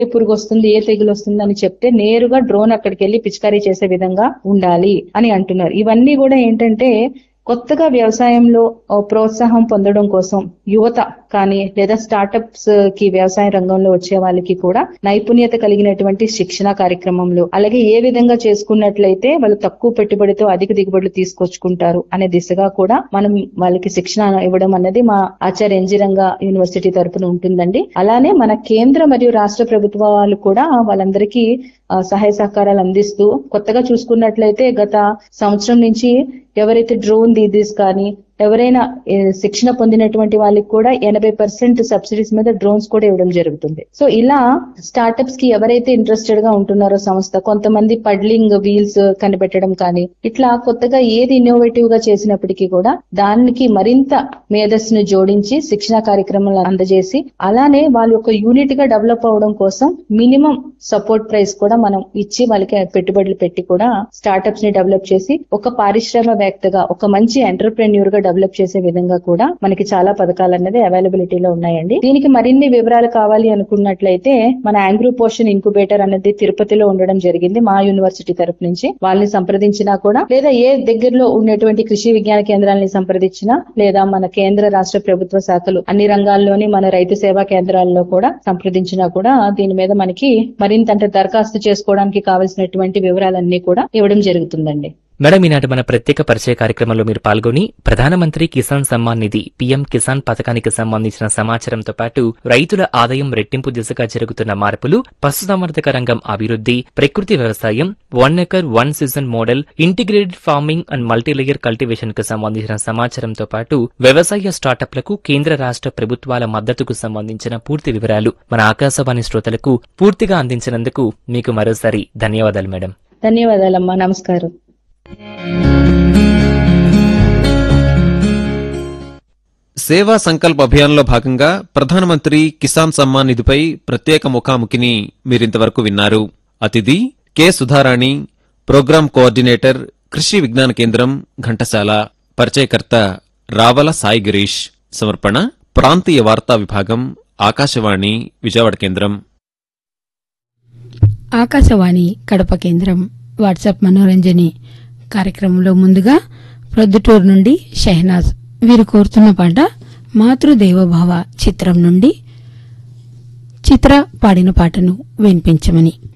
ఏ పురుగు వస్తుంది ఏ తెగులు వస్తుంది అని చెప్తే నేరుగా డ్రోన్ అక్కడికి వెళ్ళి పిచికారీ చేసే విధంగా ఉండాలి అని అంటున్నారు ఇవన్నీ కూడా ఏంటంటే కొత్తగా వ్యవసాయంలో ఆ, ప్రోత్సాహం పొందడం కోసం యువత కానీ లేదా స్టార్టప్స్ కి వ్యవసాయ రంగంలో వచ్చే వాళ్ళకి కూడా నైపుణ్యత కలిగినటువంటి శిక్షణ కార్యక్రమంలో అలాగే ఏ విధంగా చేసుకున్నట్లయితే వాళ్ళు తక్కువ పెట్టుబడితో అధిక దిగుబడులు తీసుకొచ్చుకుంటారు అనే దిశగా కూడా మనం వాళ్ళకి శిక్షణ ఇవ్వడం అన్నది మా ఆచార్య ఎన్జి రంగా యూనివర్సిటీ తరపున ఉంటుందండి అలానే మన కేంద్ర మరియు రాష్ట్ర ప్రభుత్వాలు కూడా వాళ్ళందరికీ ఆ, సహాయ సహకారాలు అందిస్తూ కొత్తగా చూసుకున్నట్లయితే గత సంవత్సరం నుంచి ఎవరైతే డ్రోన్ దీదీస్ కానీ ఎవరైనా ఏ, శిక్షణ పొందినటువంటి వాళ్ళకి కూడా ఎనభై పర్సెంట్ సబ్సిడీస్ మీద డ్రోన్స్ కూడా ఇవ్వడం జరుగుతుంది సో ఇలా స్టార్టప్స్ కి ఎవరైతే ఇంట్రెస్టెడ్ గా ఉంటున్నారో సంస్థ కొంతమంది పడ్లింగ్ వీల్స్ కనిపెట్టడం కానీ ఇట్లా కొత్తగా ఏది ఇన్నోవేటివ్ గా చేసినప్పటికీ కూడా దానికి మరింత మేధస్సును జోడించి శిక్షణ కార్యక్రమాలు అందజేసి అలానే వాళ్ళ యొక్క యూనిట్ గా డెవలప్ అవడం కోసం మినిమం సపోర్ట్ ప్రైస్ కూడా మనం ఇచ్చి వాళ్ళకి పెట్టుబడులు పెట్టి కూడా స్టార్టప్స్ ని డెవలప్ చేసి ఒక పారిశ్రామికవేత్తగా ఒక మంచి ఎంటర్ప్రెన్యూర్ గా డెవలప్ చేసే విధంగా కూడా మనకి చాలా పథకాలు అనేది అవైలబిలిటీలో ఉన్నాయండి దీనికి మరిన్ని వివరాలు కావాలి అనుకున్నట్లయితే మన యాంగ్రూ పోషన్ ఇంక్యుబేటర్ అనేది తిరుపతిలో ఉండడం జరిగింది మా యూనివర్సిటీ తరపు నుంచి వాళ్ళని సంప్రదించినా కూడా లేదా ఏ దగ్గరలో ఉండేటువంటి కృషి విజ్ఞాన కేంద్రాలని సంప్రదించినా లేదా మన కేంద్ర రాష్ట్ర ప్రభుత్వ శాఖలు అన్ని రంగాల్లోని మన రైతు సేవా కేంద్రాల్లో కూడా సంప్రదించినా కూడా దీని మీద మనకి మరింత అంటే దరఖాస్తు చేసుకోవడానికి కావాల్సినటువంటి వివరాలన్నీ కూడా ఇవ్వడం జరుగుతుందండి మేడం ఈనాటి మన ప్రత్యేక పరిచయ కార్యక్రమంలో మీరు పాల్గొని ప్రధానమంత్రి కిసాన్ సమ్మాన్ నిధి పీఎం కిసాన్ పథకానికి సంబంధించిన సమాచారంతో పాటు రైతుల ఆదాయం రెట్టింపు దిశగా జరుగుతున్న మార్పులు పశుసంవర్ధక రంగం అభివృద్ధి ప్రకృతి వ్యవసాయం one acre one season model integrated farming and multilayer cultivation కు సంబంధించిన సమాచారంతో పాటు వ్యవసాయ స్టార్టప్లకు కేంద్ర రాష్ట్ర ప్రభుత్వాల మద్దతుకు సంబంధించిన పూర్తి వివరాలు మన ఆకాశవాణి శ్రోతలకు పూర్తిగా అందించినందుకు మీకు మరోసారి ధన్యవాదాలు మేడం ధన్యవాదాలమ్మా నమస్కారం సేవా సంకల్ప్ అభియాన్లో భాగంగా ప్రధానమంత్రి కిసాన్ సమ్మాన్ నిధిపై ప్రత్యేక ముఖాముఖిని మీరింతవరకు విన్నారు అతిథి కె సుధారాణి ప్రోగ్రాం కోఆర్డినేటర్ కృషి విజ్ఞాన కేంద్రం ఘంటసాల పరిచయకర్త రావల సాయి గిరీష్ సమర్పణ ప్రాంతీయ వార్తా విభాగం ఆకాశవాణి విజయవాడ కేంద్రం ఆకాశవాణి కడప కేంద్రం వాట్సాప్ మనోరంజని కార్యక్రమంలో ముందుగా ప్రొద్దుటూరు నుండి షెహనాజ్ వీరు కోరుతున్న పాట మాతృదేవభావ చిత్రం నుండి చిత్ర పాడిన పాటను వినిపించమని